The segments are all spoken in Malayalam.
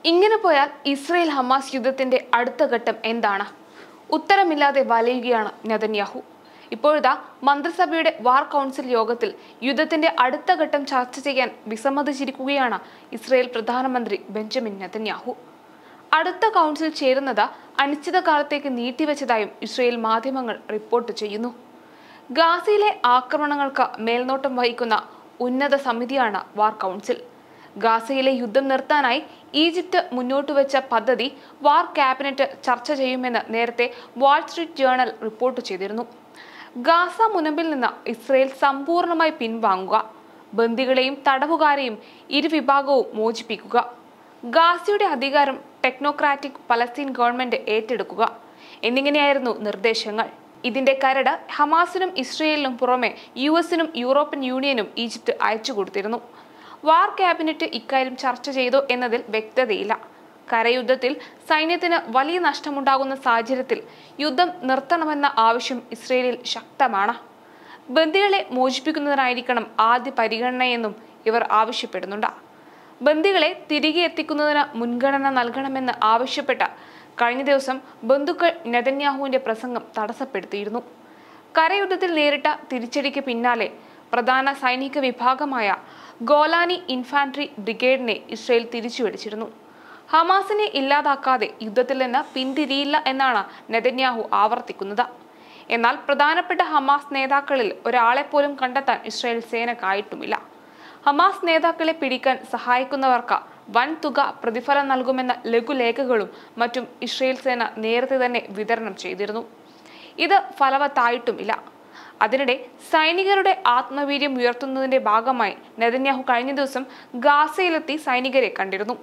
ഇങ്ങനെ പോയാൽ ഇസ്രയേൽ ഹമാസ് യുദ്ധത്തിന്റെ അടുത്ത ഘട്ടം എന്താണ് ഉത്തരമില്ലാതെ വലയുകയാണ് നെതന്യാഹു ഇപ്പോഴിതാ മന്ത്രിസഭയുടെ വാർ കൗൺസിൽ യോഗത്തിൽ യുദ്ധത്തിന്റെ അടുത്ത ഘട്ടം ചർച്ച ചെയ്യാൻ വിസമ്മതിച്ചിരിക്കുകയാണ് ഇസ്രയേൽ പ്രധാനമന്ത്രി ബെഞ്ചമിൻ നെതന്യാഹു അടുത്ത കൗൺസിൽ ചേരുന്നത് അനിശ്ചിതകാലത്തേക്ക് നീട്ടിവെച്ചതായും ഇസ്രയേൽ മാധ്യമങ്ങൾ റിപ്പോർട്ട് ചെയ്യുന്നു ഗാസയിലെ ആക്രമണങ്ങൾക്ക് മേൽനോട്ടം വഹിക്കുന്ന ഉന്നത സമിതിയാണ് വാർ കൗൺസിൽ ഗാസയിലെ യുദ്ധം നിർത്താനായി ഈജിപ്ത് മുന്നോട്ട് വെച്ച പദ്ധതി വാർ ക്യാബിനറ്റ് ചർച്ച ചെയ്യുമെന്ന് നേരത്തെ വാൾ സ്ട്രീറ്റ് ജേണൽ റിപ്പോർട്ട് ചെയ്തിരുന്നു ഗാസ മുനമ്പിൽ നിന്ന് ഇസ്രയേൽ സമ്പൂർണ്ണമായി പിൻവാങ്ങുക ബന്ദികളെയും തടവുകാരെയും ഇരുവിഭാഗവും മോചിപ്പിക്കുക ഗാസയുടെ അധികാരം ടെക്നോക്രാറ്റിക് പലസ്തീൻ ഗവൺമെന്റ് ഏറ്റെടുക്കുക എന്നിങ്ങനെയായിരുന്നു നിർദ്ദേശങ്ങൾ ഇതിന്റെ കരട് ഹമാസിനും ഇസ്രയേലിനും പുറമെ യു എസിനും യൂറോപ്യൻ യൂണിയനും ഈജിപ്ത് അയച്ചു കൊടുത്തിരുന്നു വാർ ക്യാബിനറ്റ് ഇക്കാര്യം ചർച്ച ചെയ്തോ എന്നതിൽ വ്യക്തതയില്ല കരയുദ്ധത്തിൽ സൈന്യത്തിന് വലിയ നഷ്ടമുണ്ടാകുന്ന സാഹചര്യത്തിൽ യുദ്ധം നിർത്തണമെന്ന ആവശ്യം ഇസ്രയേലിൽ ശക്തമാണ് ബന്ദികളെ മോചിപ്പിക്കുന്നതിനായിരിക്കണം ആദ്യ പരിഗണനയെന്നും ഇവർ ആവശ്യപ്പെടുന്നുണ്ട് ബന്ദികളെ തിരികെ എത്തിക്കുന്നതിന് മുൻഗണന നൽകണമെന്ന് ആവശ്യപ്പെട്ട കഴിഞ്ഞ ദിവസം ബന്ധുക്കൾ നെതന്യാഹുവിന്റെ പ്രസംഗം തടസ്സപ്പെടുത്തിയിരുന്നു കരയുദ്ധത്തിൽ നേരിട്ട തിരിച്ചടിക്ക് പിന്നാലെ പ്രധാന സൈനിക വിഭാഗമായ ഗോലാനി ഇൻഫാൻട്രി ബ്രിഗേഡിനെ ഇസ്രയേൽ തിരിച്ചുപിടിച്ചിരുന്നു ഹമാസിനെ ഇല്ലാതാക്കാതെ യുദ്ധത്തിൽ നിന്ന് പിന്തിരിയില്ല എന്നാണ് നെതന്യാഹു ആവർത്തിക്കുന്നത് എന്നാൽ പ്രധാനപ്പെട്ട ഹമാസ് നേതാക്കളിൽ ഒരാളെ പോലും കണ്ടെത്താൻ ഇസ്രയേൽ സേനക്കായിട്ടുമില്ല ഹമാസ് നേതാക്കളെ പിടിക്കാൻ സഹായിക്കുന്നവർക്ക് വൻ തുക പ്രതിഫലം നൽകുമെന്ന ലഘുലേഖകളും മറ്റും ഇസ്രയേൽ സേന നേരത്തെ തന്നെ വിതരണം ചെയ്തിരുന്നു ഇത് ഫലവത്തായിട്ടുമില്ല അതിനിടെ സൈനികരുടെ ആത്മവീര്യം ഉയർത്തുന്നതിന്റെ ഭാഗമായി നെതന്യാഹു കഴിഞ്ഞ ദിവസം ഗാസയിലെത്തി സൈനികരെ കണ്ടിരുന്നു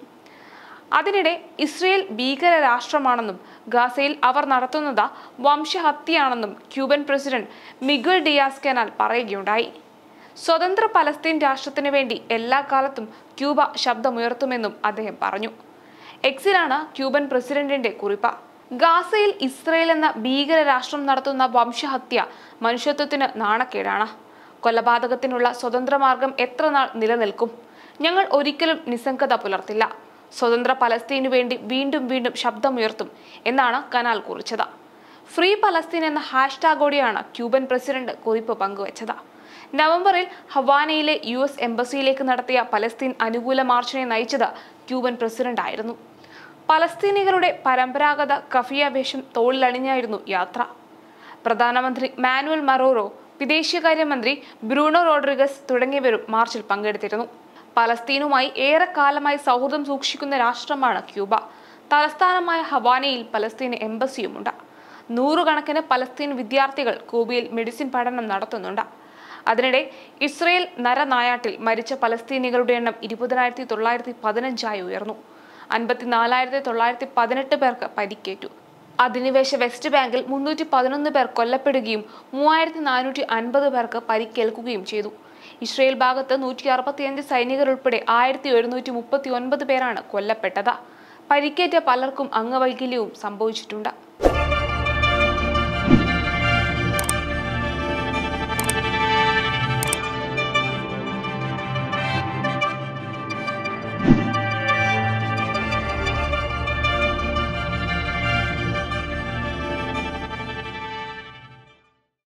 അതിനിടെ ഇസ്രയേൽ ഭീകര രാഷ്ട്രമാണെന്നും ഗാസയിൽ അവർ നടത്തുന്നത് വംശഹത്യയാണെന്നും Cuban president Miguel Diaz Canel പറയുകയുണ്ടായി സ്വതന്ത്ര പലസ്തീൻ രാഷ്ട്രത്തിന് വേണ്ടി എല്ലാ കാലത്തും ക്യൂബ ശബ്ദമുയർത്തുമെന്നും അദ്ദേഹം പറഞ്ഞു എക്സിലാണ് ക്യൂബൻ പ്രസിഡന്റിന്റെ കുറിപ്പ് ഗാസയിൽ ഇസ്രയേൽ എന്ന ഭീകര രാഷ്ട്രം നടത്തുന്ന വംശഹത്യ മനുഷ്യത്വത്തിന് നാണക്കേടാണ് കൊലപാതകത്തിനുള്ള സ്വതന്ത്ര മാർഗം എത്ര നാൾ നിലനിൽക്കും ഞങ്ങൾ ഒരിക്കലും നിസ്സംഗത പുലർത്തില്ല സ്വതന്ത്ര പലസ്തീനു വേണ്ടി വീണ്ടും വീണ്ടും ശബ്ദമുയർത്തും എന്നാണ് കനാൽ കുറിച്ചത് ഫ്രീ പലസ്തീൻ എന്ന ഹാഷ്ടാഗോടെയാണ് ക്യൂബൻ പ്രസിഡന്റ് കുറിപ്പ് പങ്കുവച്ചത് നവംബറിൽ ഹവാനയിലെ യു എസ് എംബസിയിലേക്ക് നടത്തിയ പലസ്തീൻ അനുകൂല മാർച്ചിനെ നയിച്ചത് ക്യൂബൻ പ്രസിഡന്റ് ആയിരുന്നു പലസ്തീനികളുടെ പരമ്പരാഗത കഫിയ വേഷം തോളിലണിഞ്ഞായിരുന്നു യാത്ര പ്രധാനമന്ത്രി മാനുവൽ മറോറോ വിദേശകാര്യമന്ത്രി ബ്രൂണോ റോഡ്രിഗസ് തുടങ്ങിയവരും മാർച്ചിൽ പങ്കെടുത്തിരുന്നു പലസ്തീനുമായി ഏറെക്കാലമായി സൗഹൃദം സൂക്ഷിക്കുന്ന രാഷ്ട്രമാണ് ക്യൂബ തലസ്ഥാനമായ ഹവാനയിൽ പലസ്തീൻ എംബസിയുമുണ്ട് നൂറുകണക്കിന് പലസ്തീൻ വിദ്യാർത്ഥികൾ ക്യൂബയിൽ മെഡിസിൻ പഠനം നടത്തുന്നുണ്ട് അതിനിടെ ഇസ്രയേൽ നരനായാട്ടിൽ മരിച്ച പലസ്തീനികളുടെ എണ്ണം ഇരുപതിനായിരത്തി തൊള്ളായിരത്തി പതിനഞ്ചായി ഉയർന്നു അൻപത്തിനാലായിരത്തി തൊള്ളായിരത്തി പതിനെട്ട് പേർക്ക് പരിക്കേറ്റു അധിനിവേശ വെസ്റ്റ് ബാങ്കിൽ മുന്നൂറ്റി പതിനൊന്ന് പേർ കൊല്ലപ്പെടുകയും മൂവായിരത്തി നാനൂറ്റി അൻപത് പേർക്ക് പരിക്കേൽക്കുകയും ചെയ്തു ഇസ്രയേൽ ഭാഗത്ത് നൂറ്റി അറുപത്തിയഞ്ച് സൈനികർ ഉൾപ്പെടെ ആയിരത്തി ഒരുന്നൂറ്റി മുപ്പത്തി ഒൻപത് പേരാണ് കൊല്ലപ്പെട്ടത് പരിക്കേറ്റ പലർക്കും അംഗവൈകല്യവും സംഭവിച്ചിട്ടുണ്ട്